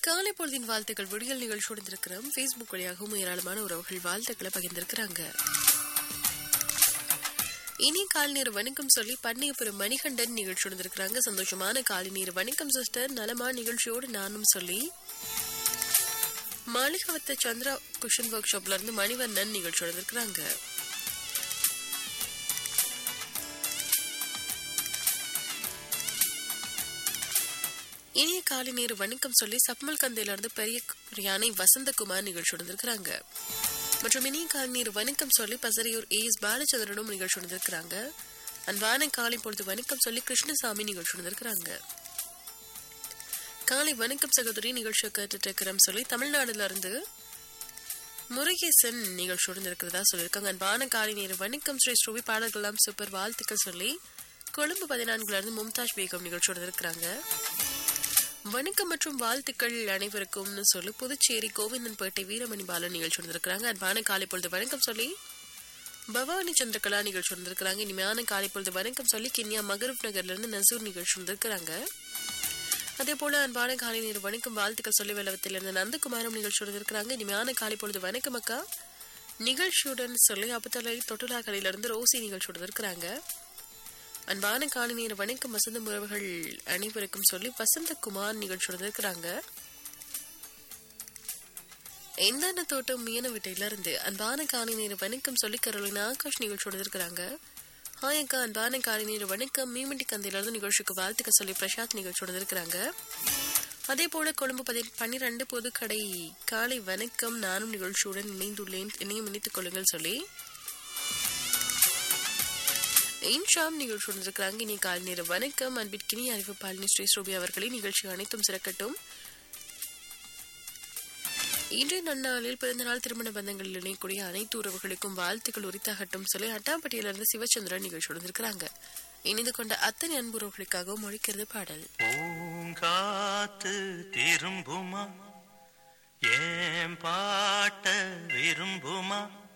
காலை பொழுதின் வாழ்த்துக்கள் விடியல் நிகழ்ச்சியோடு இருக்கிறோம் ஃபேஸ்புக் வழியாகவும் ஏராளமான உறவுகள் வாழ்த்துக்களை பகிர்ந்திருக்கிறாங்க இனி காலை நேர வணக்கம் சொல்லி பண்ணையபுரம் மணிகண்டன் நிகழ்ச்சியோடு இருக்கிறாங்க சந்தோஷமான காலை நேர வணக்கம் சிஸ்டர் நலமான நிகழ்ச்சியோடு நானும் சொல்லி மாளிகவத்த சந்திரா குஷன் ஒர்க் ஷாப்ல இருந்து மணிவண்ணன் நிகழ்ச்சியோட இருக்கிறாங்க இனிய காலை நேர வணக்கம் சொல்லி சப்மல் கந்தையில இருந்து பெரிய யானை வசந்தகுமார் நிகழ்ச்சியோட இருக்கிறாங்க மற்றும் இனிய காலை நேர வணக்கம் சொல்லி பசரையூர் ஏஎஸ் பாலச்சந்திரனும் நிகழ்ச்சியோட இருக்கிறாங்க அன்பான காலை பொழுது வணக்கம் சொல்லி கிருஷ்ணசாமி நிகழ்ச்சியோட இருக்கிறாங்க காலை வணக்கம் சகோதரி நிகழ்ச்சியை கேட்டுட்டு இருக்கிறோம் சொல்லி தமிழ்நாடுல இருந்து முருகேசன் நிகழ்ச்சியோடு இருக்கிறதா சொல்லியிருக்காங்க அன்பான காலை நேர வணக்கம் ஸ்ரீ ஸ்ரூவி பாடல்கள்லாம் சூப்பர் வாழ்த்துக்கள் சொல்லி கொழும்பு பதினான்குல இருந்து மும்தாஜ் பேகம் நிகழ்ச்சியோடு இருக்கிறாங்க வணக்கம் மற்றும் வாழ்த்துக்கள் அனைவருக்கும்னு சொல்லி புதுச்சேரி கோவிந்தன்பேட்டை வீரமணி பாலன் நிகழ்ச்சி இருக்கிறாங்க அன்பான காலை பொழுது வணக்கம் சொல்லி பவானி சந்திரகலா நிகழ்ச்சி வந்திருக்கிறாங்க இனிமையான காலை பொழுது வணக்கம் சொல்லி கிண்ணியா மகரூப் நகர்ல இருந்து நசூர் நிகழ்ச்சி வந்திருக்கிறாங்க அதே போல அன்பான காலை நேர வணக்கம் வாழ்த்துக்கள் சொல்லி வெள்ளவத்தில் இருந்த நந்தகுமாரம் நிகழ்ச்சியோடு இருக்கிறாங்க இனிமையான காலை பொழுது வணக்கம் அக்கா நிகழ்ச்சியுடன் சொல்லி அப்பத்தலை தொட்டுலா கடையில இருந்து ரோசி நிகழ்ச்சியோடு இருக்கிறாங்க அன்பான காலை நேர வணக்கம் வசந்த உறவுகள் அனைவருக்கும் சொல்லி வசந்தகுமார் நிகழ்ச்சியோடு இருக்கிறாங்க எந்தாண்ட தோட்டம் மீன வீட்டையில இருந்து அன்பான காலை நேர வணக்கம் சொல்லி கரோலின் ஆகாஷ் நிகழ்ச்சியோடு இருக்கிறாங்க ஹாய் அக்கா அன்பான காலை நேர வணக்கம் மீமண்டி கந்தையில இருந்து நிகழ்ச்சிக்கு வாழ்த்துக்க சொல்லி பிரசாத் நிகழ்ச்சியோடு இருக்கிறாங்க அதே போல கொழும்பு பதி பன்னிரண்டு பொதுக்கடை காலை வணக்கம் நானும் நிகழ்ச்சியுடன் இணைந்துள்ளேன் என்னையும் இணைத்துக் கொள்ளுங்கள் சொல்லி இன்ஷாம் நிகழ்ச்சி இருக்கிறாங்க இனி காலை நேர வணக்கம் அன்பிற்கினி அறிவிப்பாளினி ஸ்ரீ ஸ்ரூபி அவர்களின் நிகழ்ச்சி அனைத்தும் சிறக்கட்டும் இன்றைய நன்னாளில் பிறந்தநாள் திருமண பந்தங்களில் இணையக்கூடிய அனைத்து உறவுகளுக்கும் வாழ்த்துக்கள் உரித்தாகட்டும் சொல்லி அட்டாம்பட்டியிலிருந்து சிவச்சந்திரன் நிகழ்ச்சி இருக்கிறாங்க இணைந்து கொண்ட அத்தனை அன்புறவுகளுக்காகவும் ஒழிக்கிறது பாடல் பூங்காத்து திரும்புமா ஏன் பாட்ட விரும்புமா